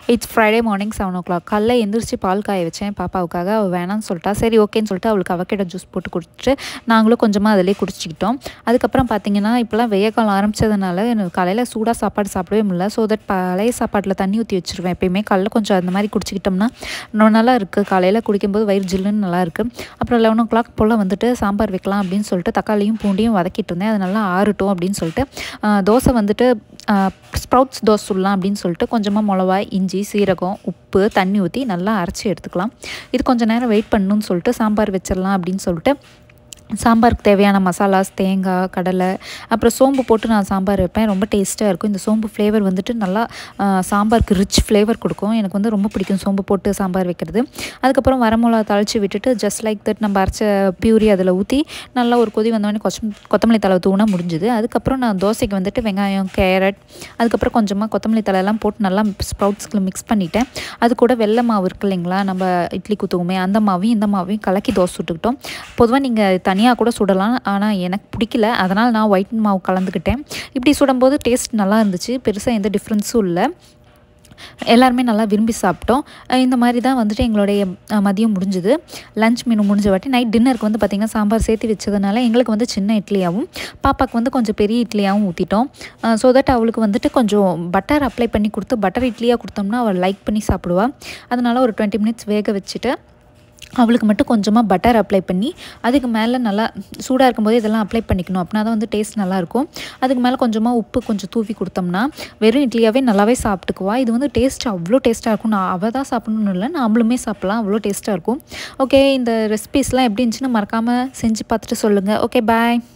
it's Friday morning seven o'clock காலைல எந்திரிச்சு பால் காய வச்சேன் பாப்பாவுக்காக அவள் வேணாம்னு சொல்லிட்டா சரி ஓகேன்னு சொல்லிட்டு அவளுக்கு அவக்கிட்ட ஜூஸ் போட்டு குடிச்சிட்டு நாங்களும் கொஞ்சமாக அதிலே குடிச்சிக்கிட்டோம் அதுக்கப்புறம் பார்த்தீங்கன்னா இப்போலாம் வெய்ய காலம் ஆரம்பிச்சதுனால எனக்கு காலையில் சூடாக சாப்பாடு சாப்பிடவே முடியல ஸோ தட் பழைய சாப்பாட்டில் தண்ணி ஊற்றி வச்சிருவேன் எப்பயுமே காலைல கொஞ்சம் அந்த மாதிரி குடிச்சிக்கிட்டோம்னா இன்னும் நல்லா இருக்குது காலையில் குடிக்கும்போது வயிறு ஜில்லுன்னு நல்லா இருக்குது அப்புறம் லெவன் ஓ கிளாக் போல் வந்துட்டு சாம்பார் வைக்கலாம் அப்படின்னு சொல்லிட்டு தக்காளியும் பூண்டியும் வதக்கிட்டு இருந்தேன் அது நல்லா ஆறட்டும் அப்படின்னு சொல்லிட்டு ஆ, தோசை வந்துட்டு ஸ்ப்ரவுட்ஸ் தோசை சுடலாம் அப்படின்னு சொல்லிட்டு கொஞ்சமாக மிளகாய் இஞ்சி சீரகம் உப்பு தண்ணி ஊற்றி நல்லா அரைச்சி எடுத்துக்கலாம் இது கொஞ்சம் நேரம் வெயிட் பண்ணணும்னு சொல்லிட்டு சாம்பார் வச்சிடலாம் அப்படின்னு சொல்லிட்டு சாம்பாருக்கு தேவையான மசாலாஸ் தேங்காய் கடலை அப்புறம் சோம்பு போட்டு நான் சாம்பார் வைப்பேன் ரொம்ப டேஸ்ட்டாக இருக்கும் இந்த சோம்பு ஃப்ளேவர் வந்துட்டு நல்லா ஆ, சாம்பாருக்கு ரிச் ஃப்ளேவர் கொடுக்கும் எனக்கு வந்து ரொம்ப பிடிக்கும் சோம்பு போட்டு சாம்பார் வைக்கிறது அதுக்கப்புறம் வரமிளகா தாளித்து விட்டுட்டு ஜஸ்ட் லைக் தட் நம்ம அரைச்ச பியூரி அதில் ஊற்றி நல்லா ஒரு கொதி வந்தோடனே கொச்சம் கொத்தமல்லி தலை தூணா முடிஞ்சுது அதுக்கப்புறம் நான் தோசைக்கு வந்துட்டு வெங்காயம் கேரட் அதுக்கப்புறம் கொஞ்சமாக கொத்தமல்லி தலையெல்லாம் போட்டு நல்லா ஸ்ப்ரவுட்ஸ்க்கு மிக்ஸ் பண்ணிட்டேன் அது கூட வெள்ளை மாவு இருக்கு இல்லைங்களா நம்ம இட்லி குத்துவோமே அந்த மாவையும் இந்த மாவையும் கலக்கி தோசை சுட்டுக்கிட்டோம் பொதுவாக நீங்கள் தனியாக கூட சுடலாம் ஆனால் எனக்கு பிடிக்கல அதனால் நான் ஒயிட் மாவு கலந்துக்கிட்டேன் இப்படி சுடும்போது டேஸ்ட் நல்லா இருந்துச்சு பெருசாக எந்த டிஃப்ரென்ஸும் இல்லை எல்லாருமே நல்லா விரும்பி சாப்பிட்டோம் அஹ் இந்த மாதிரி தான் வந்துட்டு எங்களுடைய அஹ், மதியம் முடிஞ்சுது லஞ்ச் மெனு முடிஞ்ச வாட்டி நைட் டின்னருக்கு வந்து பார்த்திங்கன்னா சாம்பார் சேர்த்து வச்சதுனால எங்களுக்கு வந்து சின்ன இட்லியாகவும் பாப்பாவுக்கு வந்து கொஞ்சம் பெரிய இட்லியாகவும் ஊற்றிட்டோம் ஸோ தட் அவளுக்கு வந்துட்டு கொஞ்சம் பட்டர் அப்ளை பண்ணி கொடுத்து பட்டர் இட்லியாக கொடுத்தோம்னா அவள் லைக் பண்ணி சாப்பிடுவா அதனால் ஒரு டுவெண்ட்டி மினிட்ஸ் வேக வச்சுட்டு அவளுக்கு மட்டும் கொஞ்சமாக பட்டர் அப்ளை பண்ணி அதுக்கு மேலே நல்லா சூடாக இருக்கும்போது இதெல்லாம் அப்ளை பண்ணிக்கணும் அப்படின்னா தான் வந்து டேஸ்ட் நல்லாயிருக்கும் அதுக்கு மேலே கொஞ்சமாக உப்பு கொஞ்சம் தூவி கொடுத்தோம்னா வெறும் இட்லியாகவே நல்லாவே சாப்பிட்டுக்குவா இது வந்து டேஸ்ட் அவ்வளோ டேஸ்ட்டாக இருக்கும் நான் அவள் தான் சாப்பிடணும்னு இல்லை நாமளுமே சாப்பிட்லாம் அவ்வளோ டேஸ்ட்டாக இருக்கும் ஓகே இந்த ரெசிபீஸ்லாம் எப்படி இருந்துச்சுன்னு மறக்காமல் செஞ்சு பார்த்துட்டு சொல்லுங்கள் ஓகே பாய்